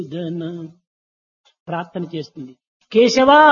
దన ప్రార్థన చేస్తుంది కేశవా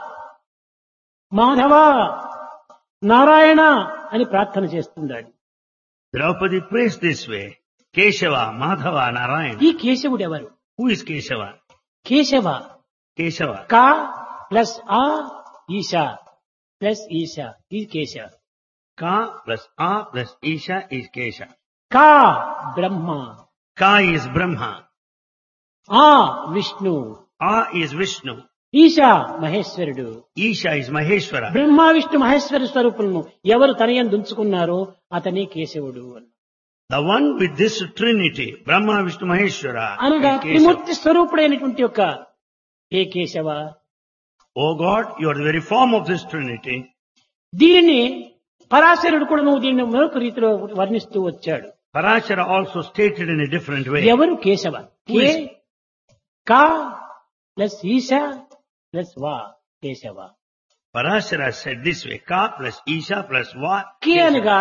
మాధవ నారాయణ అని ప్రార్థన చేస్తున్నాడు Draupadi prays this way. Keshava, Madhava, Narayana. ఈ కేశవుడు ఎవరు Who is Keshava? Keshava Keshava. కా ప్లస్ ఆ ఈశా ప్లస్ ఈశా ఈ Keshava Ka plus A plus Isha is Kesha. కా బ్రహ్మ Ka is Brahma. ఆ విష్ణు A is Vishnu. ఈశా మహేశ్వరుడు Isha is Maheshwara. బ్రహ్మ విష్ణు మహేశ్వర స్వరూపులను ఎవరు తనయం దుంచుకున్నారో అతనే కేశవుడు అన్నారు. The one with this trinity, Brahma, Vishnu, Maheshwara, అనగా is Kesava. త్రిమూర్తి స్వరూపుడైనటువంటి యొక్క ఏ Keshava Oh God, you are the very form of this trinity. దీనిని పరాశరుడు కూడా నువ్వు దీన్ని మరొక రీతిలో వర్ణిస్తూ వచ్చాడు Parashara also stated in a different way. ఎవరు కేశవ Who కే is- కా ప్లస్ ఈశ ప్లస్ వా Keshava Parashara said this way, Ka plus Isha plus Va. K Kesava. అనగా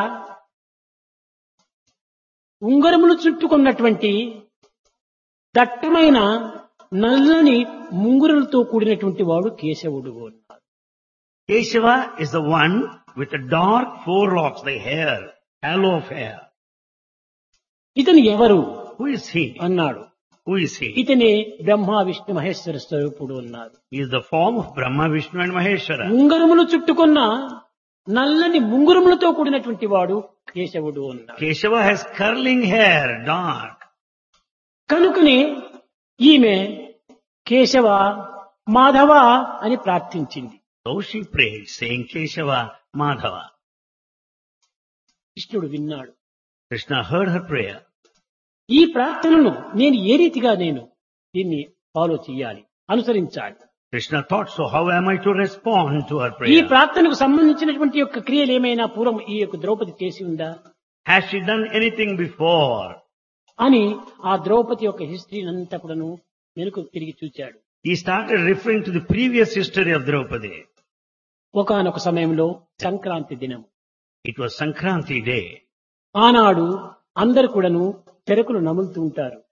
ఉంగరములు చుట్టుకున్నటువంటి దట్టమైన నల్లని ముంగురులతో కూడినటువంటి వాడు కేశవుడు అన్నారు Keshava is the one with the dark forelocks, the hair, halo of hair. ఇతను ఎవరు Who is he? అన్నాడు Who is he? ఇతనే బ్రహ్మ విష్ణు మహేశ్వర స్వరూపుడు అన్నారు He is the form of Brahma, Vishnu and Maheshwara. ఉంగరములు చుట్టుకున్న నల్లని ముంగురములతో కూడినటువంటి వాడు కేశవుడు అన్నాడు Keshava has curling hair, dark. కనుకనే ఈమె కేశవ మాధవ అని ప్రార్థించింది So she prayed, saying Keshava, Madhava. కృష్ణుడు విన్నాడు Krishna heard her prayer. ఈ ప్రార్థనను నేను ఏ రీతిగా నేను దీన్ని ఫాలో చేయాలి అనుసరించాలి Krishna thought, so how am I to respond to her ఈ prayer? ప్రార్థనకు సంబంధించినటువంటి యొక్క క్రియలు ఏమైనా పూర్వం ఈ యొక్క ద్రౌపది చేసి ఉందా Has she done anything before? అని ఆ ద్రౌపది యొక్క హిస్టరీని అంతా కూడాను వెనుక తిరిగి చూచాడు He started referring to the previous history of Draupadi. ఒకానొక సమయంలో సంక్రాంతి దినం It was Sankranti day. ఆనాడు అందరు కూడాను చెరకులు నములుతూ ఉంటారు